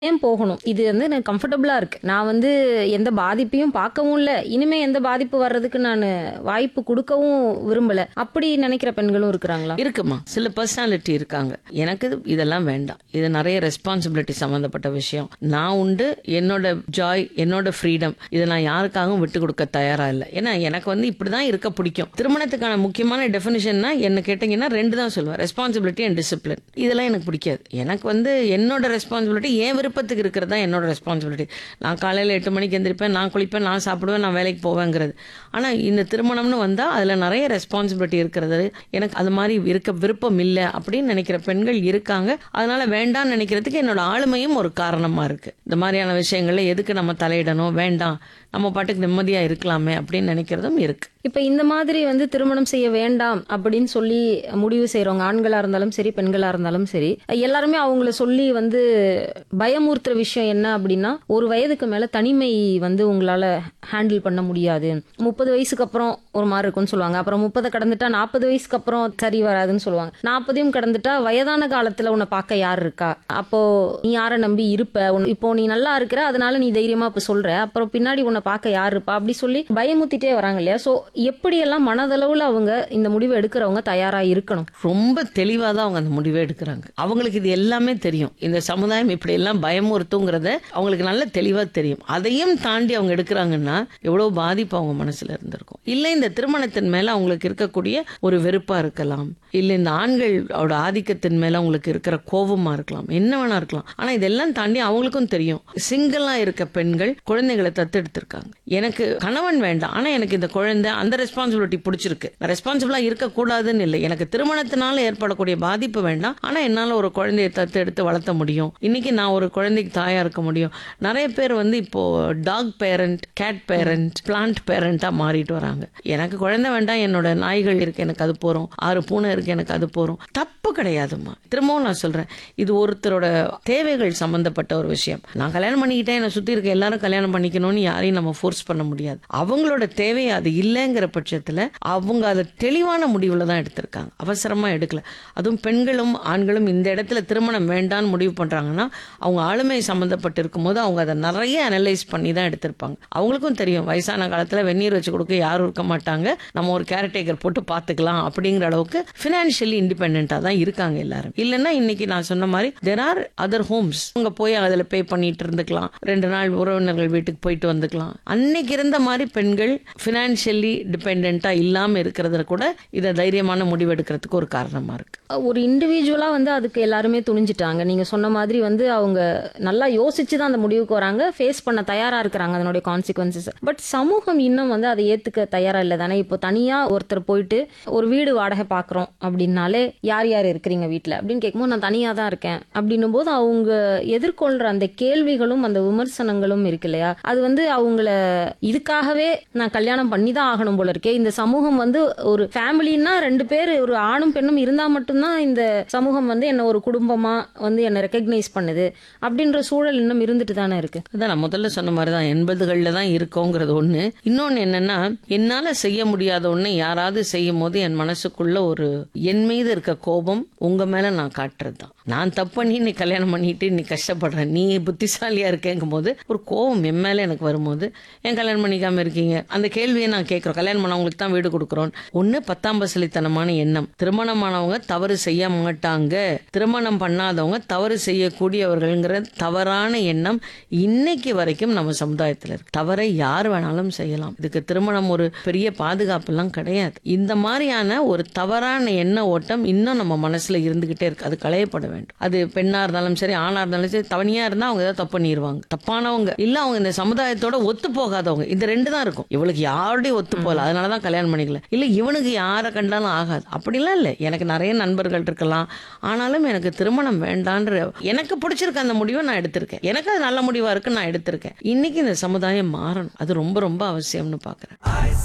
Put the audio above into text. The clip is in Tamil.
ஏன் போகணும் இது வந்து எனக்கு கம்ஃபர்டபுளா இருக்கு நான் வந்து எந்த பாதிப்பையும் பார்க்கவும் இல்லை இனிமே எந்த பாதிப்பு வர்றதுக்கு நான் வாய்ப்பு கொடுக்கவும் விரும்பல அப்படி நினைக்கிற பெண்களும் இருக்கிறாங்களா இருக்குமா சில பர்சனாலிட்டி இருக்காங்க எனக்கு இது- இதெல்லாம் வேண்டாம் இது நிறைய ரெஸ்பான்சிபிலிட்டி சம்பந்தப்பட்ட விஷயம் நான் உண்டு என்னோட ஜாய் என்னோட ஃப்ரீடம் இதை நான் யாருக்காகவும் விட்டு கொடுக்க தயாரா இல்லை ஏன்னா எனக்கு வந்து இப்படிதான் இருக்க பிடிக்கும் திருமணத்துக்கான முக்கியமான டெஃபினிஷன்னா என்ன கேட்டீங்கன்னா ரெண்டு தான் சொல்லுவேன் ரெஸ்பான்சிபிலிட்டி அண்ட் டிசிப்ளின் இதெல்லாம் எனக்கு பிடிக்காது எனக்கு வந்து என்னோட ரெஸ்பான்சிபிலிட்டி என் விருப்பத்துக்கு இருக்கிறது தான் என்னோட ரெஸ்பான்சிபிலிட்டி நான் காலையில் எட்டு மணிக்கு எந்திரிப்பேன் நான் குளிப்பேன் நான் சாப்பிடுவேன் நான் வேலைக்கு போவேங்கிறது ஆனால் இந்த திருமணம்னு வந்தால் அதில் நிறைய ரெஸ்பான்சிபிலிட்டி இருக்கிறது எனக்கு அது மாதிரி இருக்க விருப்பம் இல்லை அப்படின்னு நினைக்கிற பெண்கள் இருக்காங்க அதனால வேண்டாம்னு நினைக்கிறதுக்கு என்னோட ஆளுமையும் ஒரு காரணமாக இருக்கு இந்த மாதிரியான விஷயங்கள்ல எதுக்கு நம்ம தலையிடணும் வேண்டாம் நம்ம பாட்டுக்கு நிம்மதியாக இருக்கலாமே அப்படின்னு நினைக்கிறதும் இருக்கு இப்ப இந்த மாதிரி வந்து திருமணம் செய்ய வேண்டாம் அப்படின்னு சொல்லி முடிவு செய்றவங்க ஆண்களா இருந்தாலும் சரி பெண்களா இருந்தாலும் சரி எல்லாருமே அவங்கள சொல்லி வந்து பயமுறுத்துற விஷயம் என்ன அப்படின்னா ஒரு வயதுக்கு மேல தனிமை வந்து உங்களால ஹேண்டில் பண்ண முடியாது முப்பது வயசுக்கு அப்புறம் ஒரு மாதிரி இருக்கும்னு சொல்லுவாங்க அப்புறம் முப்பதை கடந்துட்டா நாற்பது வயசுக்கு அப்புறம் சரி வராதுன்னு சொல்லுவாங்க நாற்பதையும் கடந்துட்டா வயதான காலத்துல உன்னை பார்க்க யார் இருக்கா அப்போ நீ யாரை நம்பி இருப்ப உன்- இப்போ நீ நல்லா இருக்கிற அதனால நீ தைரியமா இப்ப சொல்ற அப்புறம் பின்னாடி உன்னை பார்க்க யார் இருப்பா அப்படி சொல்லி பயமுத்திட்டே வராங்க இல்லையா சோ எப்படியெல்லாம் மனதளவுல அவங்க இந்த முடிவை எடுக்கிறவங்க தயாரா இருக்கணும் ரொம்ப தெளிவாக தான் அவங்க அந்த முடிவை எடுக்கிறாங்க அவங்களுக்கு இது எல்லாமே தெரியும் இந்த சமுதாயம் இப்படி எல்லாம் பயமுறுத்துங்கிறத அவங்களுக்கு நல்ல தெளிவாக தெரியும் அதையும் தாண்டி அவங்க எடுக்கிறாங்கன்னா எவ்வளோ பாதிப்பு அவங்க மனசுல இருந்திருக்கும் இல்லை இந்த திருமணத்தின் மேல அவங்களுக்கு இருக்கக்கூடிய ஒரு வெறுப்பா இருக்கலாம் இல்லை இந்த ஆண்களோட ஆதிக்கத்தின் மேல அவங்களுக்கு இருக்கிற கோபமா இருக்கலாம் என்ன வேணா இருக்கலாம் ஆனா இதெல்லாம் தாண்டி அவங்களுக்கும் தெரியும் சிங்கிளா இருக்க பெண்கள் குழந்தைகளை தத்தெடுத்திருக்காங்க எனக்கு கணவன் வேண்டாம் ஆனா எனக்கு இந்த குழந்தை அந்த ரெஸ்பான்சிபிலிட்டி பிடிச்சிருக்கு ரெஸ்பான்சிபிளா இருக்கக்கூடாதுன்னு இல்லை எனக்கு திருமணத்தினால ஏற்படக்கூடிய பாதிப்பு வேண்டாம் ஆனா என்னால ஒரு குழந்தையை தத்தெடுத்து வளர்த்த முடியும் இன்னைக்கு நான் ஒரு குழந்தைக்கு தாயா இருக்க முடியும் நிறைய பேர் வந்து இப்போ dog parent cat parent plant பேரண்டா மாறிட்டு வராங்க எனக்கு குழந்தை வேண்டாம் என்னோட நாய்கள் இருக்கு எனக்கு அது போறோம் ஆறு பூனை இருக்கு எனக்கு அது போறோம் தப்பு கிடையாதும்மா திரும்பவும் நான் சொல்றேன் இது ஒருத்தரோட தேவைகள் சம்பந்தப்பட்ட ஒரு விஷயம் நான் கல்யாணம் பண்ணிக்கிட்டேன் என்னை சுத்தி இருக்க எல்லாரும் கல்யாணம் பண்ணிக்கணும்னு யாரையும் நம்ம ஃபோர்ஸ் பண்ண முடியாது அவங்களோட தேவை அது இல்லைங்கிற பட்சத்துல அவங்க அதை தெளிவான முடிவுல தான் எடுத்திருக்காங்க அவசரமா எடுக்கல அதுவும் பெண்களும் ஆண்களும் இந்த இடத்துல திருமணம் வேண்டான்னு முடிவு பண்றாங்கன்னா அவங்க ஆளுமை சம்பந்தப்பட்டு இருக்கும்போது அவங்க அதை நிறைய அனலைஸ் பண்ணி தான் எடுத்திருப்பாங்க அவங்களுக்கும் தெரியும் வயசான காலத்துல வெந்நீர் வச்சு கொடுக்க யாரும் இருக்க மாட்டாங்க நம்ம ஒரு கேரட்டேக்கர் போட்டு பார்த்துக்கலாம் அப்படிங்கிற அளவுக்கு ஃபினான்ஷியலி இண்டிபெண்டா தான் இருக்காங்க எல்லாரும் இல்லைன்னா இன்னைக்கு நான் சொன்ன மாதிரி தெர் ஆர் அதர் ஹோம்ஸ் அவங்க போய் அதில் பே பண்ணிட்டு இருந்துக்கலாம் ரெண்டு நாள் உறவினர்கள் வீட்டுக்கு போயிட்டு வந்துக்கலாம் அன்னைக்கு இருந்த மாதிரி பெண்கள் ஃபினான்ஷியலி டிபெண்டா இல்லாம இருக்கிறதுல கூட இதை தைரியமான முடிவு எடுக்கிறதுக்கு ஒரு காரணமா இருக்கு ஒரு இண்டிவிஜுவலா வந்து அதுக்கு எல்லாருமே துணிஞ்சிட்டாங்க நீங்க சொன்ன மாதிரி வந்து அவங்க நல்லா யோசிச்சு தான் அந்த முடிவுக்கு வராங்க ஃபேஸ் பண்ண தயாரா இருக்கிறாங்க அதனுடைய கான்சிக்வன்சஸ் பட் சமூகம் இன்னும் வந்து அதை ஏத்துக்க தயாரா இல்லை தானே இப்போ தனியா ஒருத்தர் போயிட்டு ஒரு வீடு வாடகை பாக்குறோம் அப்படின்னாலே யார் யார் இருக்கிறீங்க வீட்ல அப்படின்னு கேட்கும்போது நான் தனியா தான் இருக்கேன் அப்படின்னும் போது அவங்க எதிர்கொள்ற அந்த கேள்விகளும் அந்த விமர்சனங்களும் இருக்கு இல்லையா அது வந்து அவங்கள இதுக்காகவே நான் கல்யாணம் பண்ணி தான் ஆகணும் போல இருக்கே இந்த சமூகம் வந்து ஒரு ஃபேமிலின்னா ரெண்டு பேர் ஒரு ஆணும் பெண்ணும் இருந்தா மட்டும்தான் இந்த சமூகம் வந்து என்ன ஒரு குடும்பமா வந்து என்ன ரெக்கக்னைஸ் பண்ணுது அப்படின்ற சூழல் இன்னும் இருந்துட்டு தானே இருக்கு அதான் நான் முதல்ல சொன்ன மாதிரி தான் எண்பதுகளில் தான் இருக்கோங்கிறது ஒன்று இன்னொன்று என்னன்னா என்னால் செய்ய முடியாத ஒன்று யாராவது செய்யும் போது என் மனசுக்குள்ள ஒரு என் மீது இருக்க கோபம் உங்க மேல நான் காட்டுறது தான் நான் தப்பு பண்ணி நீ கல்யாணம் பண்ணிட்டு நீ கஷ்டப்படுற நீ புத்திசாலியா இருக்கேங்கும் போது ஒரு கோபம் என் மேல எனக்கு வரும்போது ஏன் கல்யாணம் பண்ணிக்காம இருக்கீங்க அந்த கேள்வியை நான் கேட்குறோம் கல்யாணம் பண்ணவங்களுக்கு தான் வீடு கொடுக்குறோம் ஒன்று பத்தாம் பசலித்தனமான எண்ணம் திருமணமானவங்க தவறு செய்ய மாட்டாங்க திருமணம் பண்ணாதவங்க தவறு செய்யக்கூடியவர்கள்ங்கிற தவறான எண்ணம் இன்னைக்கு வரைக்கும் நம்ம சமுதாயத்தில் இருக்கு தவறை யார் வேணாலும் செய்யலாம் இதுக்கு திருமணம் ஒரு பெரிய பாதுகாப்புலாம் கிடையாது இந்த மாதிரியான ஒரு தவறான எண்ண ஓட்டம் இன்னும் நம்ம மனசுல இருந்துகிட்டே இருக்கு அது களையப்பட வேண்டும் அது பெண்ணா இருந்தாலும் சரி ஆணா இருந்தாலும் சரி தவணியா இருந்தா அவங்க ஏதாவது தப்பு பண்ணிடுவாங்க தப்பானவங்க இல்ல அவங்க இந்த சமுதாயத்தோட ஒத்து போகாதவங்க இந்த ரெண்டு தான் இருக்கும் இவளுக்கு யாரோடய ஒத்து போகல அதனாலதான் கல்யாணம் பண்ணிக்கல இல்ல இவனுக்கு யாரை கண்டாலும் ஆகாது அப்படிலாம் இல்லை எனக்கு நிறைய நண்பர்கள் இருக்கலாம் ஆனாலும் எனக்கு திருமணம் வேண்டான்ற எனக்கு பிடிச்சிருக்க அந்த முடிவை நான் எடுத்திருக்கேன் எனக்கு அது நல்ல முடிவா இருக்கு நான் எடுத்திருக்கேன் இன்னைக்கு இந்த சமுதாயம் மாறணும் அது ரொம்ப ரொம்ப அவசியம்னு பாக்குறேன்